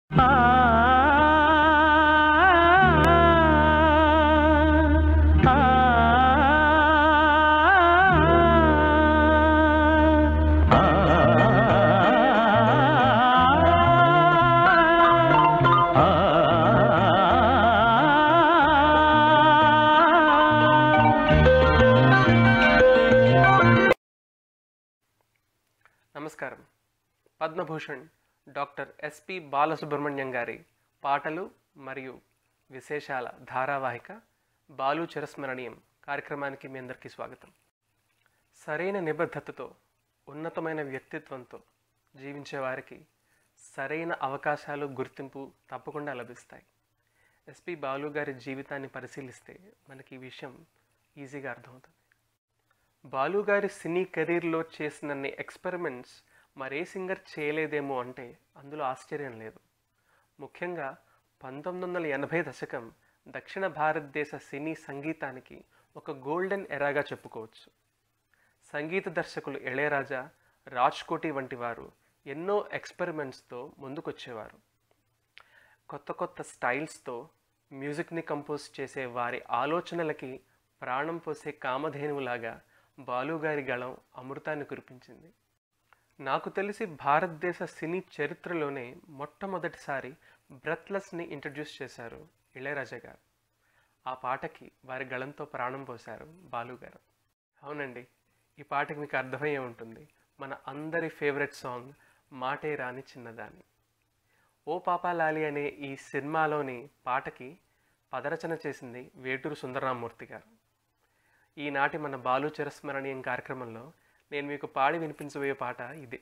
నమస్కారం Padma Bhushan doctor SP Balasubrahmanyam గారి పాటలు మరియు విశేషాల ధారావాహిక బాలు చిరస్మరణీయం కార్యక్రమానికి మీ అందరికీ స్వాగతం సరైన నిబద్ధతతో ఉన్నతమైన వ్యక్తిత్వంతో జీవించే వారికి సరైన అవకాశాలు గుర్తింపు తప్పకుండా లభిస్తాయి ఎస్పి బాలు గారి జీవితాన్ని పరిశీలిస్తే మనకి ఈ విషయం ఈజీగా అర్థమవుతుంది బాలు గారి సినీ కెరీర్లో చేసినన్ని ఎక్స్పెరిమెంట్స్ మరే సింగర్ చేయలేదేమో అంటే అందులో ఆశ్చర్యం లేదు ముఖ్యంగా పంతొమ్మిది వందల ఎనభై దశకం దక్షిణ భారతదేశ సినీ సంగీతానికి ఒక గోల్డెన్ ఎరాగా చెప్పుకోవచ్చు సంగీత దర్శకులు ఇళయరాజా రాజ్ కోటి వంటి వారు ఎన్నో ఎక్స్పెరిమెంట్స్తో ముందుకొచ్చేవారు కొత్త కొత్త స్టైల్స్తో మ్యూజిక్ని కంపోజ్ చేసే వారి ఆలోచనలకి ప్రాణం పోసే కామధేనువులాగా బాలుగారి గళం అమృతాన్ని కురిపించింది నాకు తెలిసి భారతదేశ సినీ చరిత్రలోనే మొట్టమొదటిసారి బ్రెత్లెస్ని ఇంట్రడ్యూస్ చేశారు ఇళయరాజా గారు ఆ పాటకి వారి గళంతో ప్రాణం పోశారు బాలుగారు అవునండి ఈ పాటకి మీకు అర్థమయ్యే ఉంటుంది మన అందరి ఫేవరెట్ సాంగ్ మాటే రాని చిన్నదాని ఓ పాపాలాలి అనే ఈ సినిమాలోని పాటకి పదరచన చేసింది వేటూరు సుందరరామూర్తి గారు ఈనాటి మన బాలు చిరస్మరణీయం కార్యక్రమంలో నేను మీకు పాడి వినిపించబోయే పాట ఇదే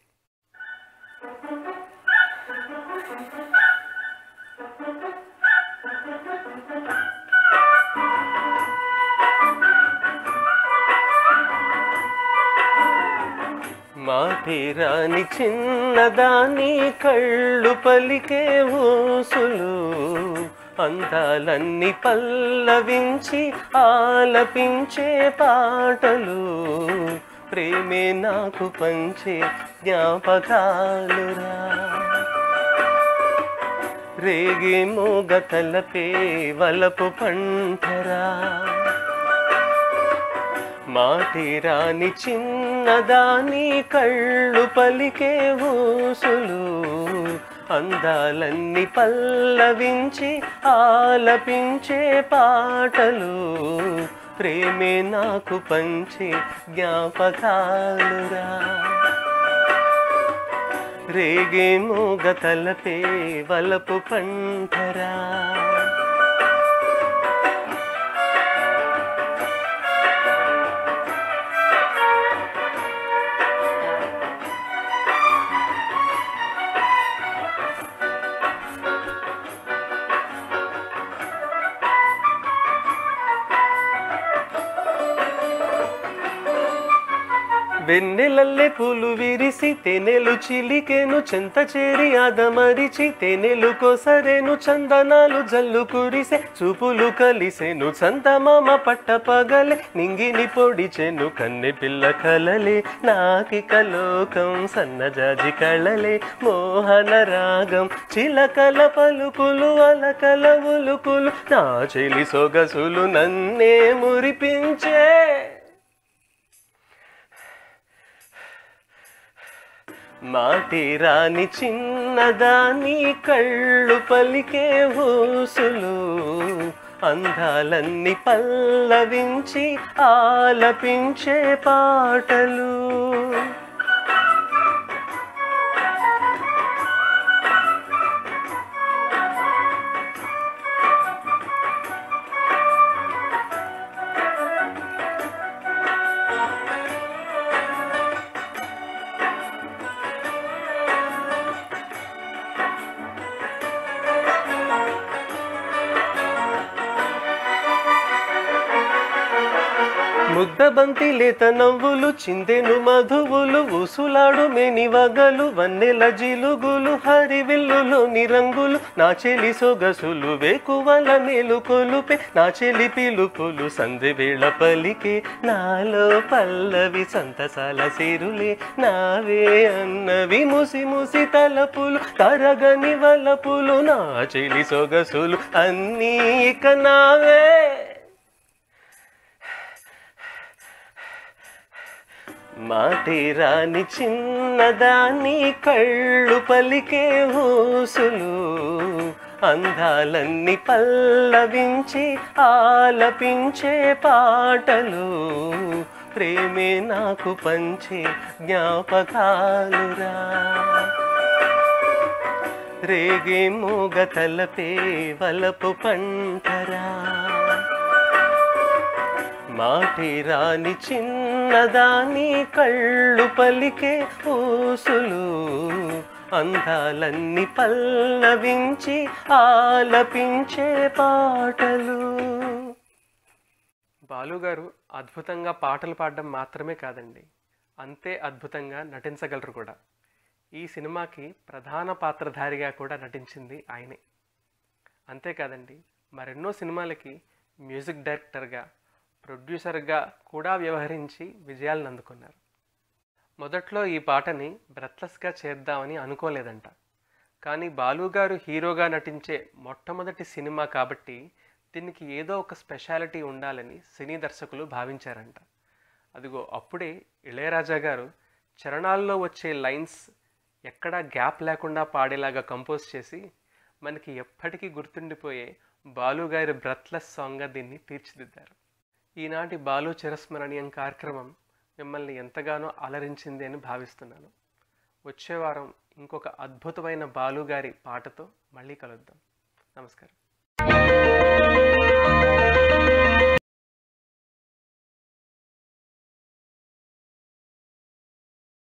మాటిరాని చిన్నదాని కళ్ళు పలికే ఊసులు అందాలన్నీ పల్లవించి ఆలపించే పాటలు ప్రేమే నాకు పంచే జ్ఞాపకాలురా రేగే మోగ తలపే వలపు పంటరా మాటిరాని చిన్నదాని కళ్ళు పలికే ఊసులు అందాలన్నీ పల్లవించి ఆలపించే పాటలు ప్రేమే నాకు పంచే జ్ఞాపకాలురా రేగే మోగ తలపే వలపు పంటరా వెన్నెలల్లే పూలు విరిసి తెనెలు చిలికెను చెంత చేరి ఆదమరిచి తెనెలు కొసరెను చందనాలు జల్లు కురిసే చూపులు కలిసెను చందమామ పట్ట పగలే నింగిని పొడిచెను కన్నె పిల్ల కలలే నాకిక లోకం సన్నజాజి కళలే మోహన రాగం చిలకల పలుకులు అలకల ఉలుకులు నా చెలి సొగసులు నన్నే మురిపించే మాటి రాని చిన్నదాని కళ్ళు పలికే ఊసులు అందాలన్నీ పల్లవించి ఆలపించే పాటలు ముద్దబంతి లేత నవ్వులు చిందెను మధువులు ఊసులాడు మేని వగలు వన్నెల జిలుగులు హరివిల్లులోని రంగులు నా చెలి సొగసులు వేకువల మేలు కొలుపే నా చెలి పిలుపులు సంధి వేళ పలికే నాలో పల్లవి సంతసాల సిరులే నావే అన్నవి ముసి ముసి తలపులు తరగని వలపులు నా చెలి సొగసులు అన్నీ ఇక నావే మాటి రాని చిన్నదాని కళ్ళు పలికే ఊసులు అందాలన్నీ పల్లవించి ఆలపించే పాటలు ప్రేమే నాకు పంచే జ్ఞాపకాలురా రేగే మూగ తలపే వలపు పంటరా మాటి రాని చిన్నదాని కళ్ళు పలికే ఊసులు అందాలన్నీ పల్లవించి ఆలపించే పాటలు బాలుగారు అద్భుతంగా పాటలు పాడడం మాత్రమే కాదండి అంతే అద్భుతంగా నటించగలరు కూడా ఈ సినిమాకి ప్రధాన పాత్రధారిగా కూడా నటించింది ఆయనే అంతేకాదండి మరెన్నో సినిమాలకి మ్యూజిక్ డైరెక్టర్గా ప్రొడ్యూసర్గా కూడా వ్యవహరించి విజయాలను అందుకున్నారు మొదట్లో ఈ పాటని బ్రెత్లెస్గా చేద్దామని అనుకోలేదంట కానీ బాలుగారు హీరోగా నటించే మొట్టమొదటి సినిమా కాబట్టి దీనికి ఏదో ఒక స్పెషాలిటీ ఉండాలని సినీ దర్శకులు భావించారంట అదిగో అప్పుడే ఇళయరాజా గారు చరణాల్లో వచ్చే లైన్స్ ఎక్కడా గ్యాప్ లేకుండా పాడేలాగా కంపోజ్ చేసి మనకి ఎప్పటికీ గుర్తుండిపోయే బాలుగారి బ్రత్లెస్ సాంగ్గా దీన్ని తీర్చిదిద్దారు ఈనాటి బాలు చిరస్మరణీయం కార్యక్రమం మిమ్మల్ని ఎంతగానో అలరించింది అని భావిస్తున్నాను వచ్చే వారం ఇంకొక అద్భుతమైన బాలుగారి పాటతో మళ్ళీ కలుద్దాం నమస్కారం